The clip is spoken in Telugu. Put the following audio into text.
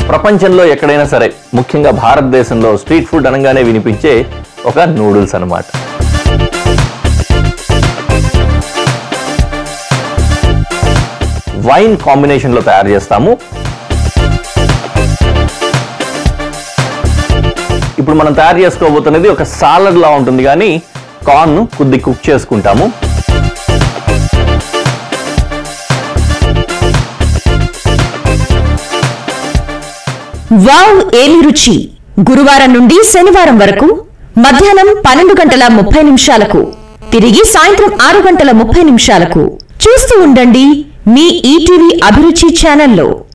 ప్రపంచంలో ఎక్కడైనా సరే ముఖ్యంగా భారతదేశంలో స్ట్రీట్ ఫుడ్ అనగానే వినిపించే ఒక నూడిల్స్ అన్నమాట వైన్ కాంబినేషన్లో తయారు చేస్తాము ఇప్పుడు మనం తయారు చేసుకోబోతున్నది ఒక సాలడ్ లా ఉంటుంది కానీ కార్న్ కొద్ది కుక్ చేసుకుంటాము వావ్ ఏమి రుచి గురువారం నుండి శనివారం వరకు మధ్యాహ్నం పన్నెండు గంటల ముప్పై నిమిషాలకు తిరిగి సాయంత్రం ఆరు గంటల ముప్పై నిమిషాలకు చూస్తూ ఉండండి మీ ఈటీవీ అభిరుచి ఛానల్లో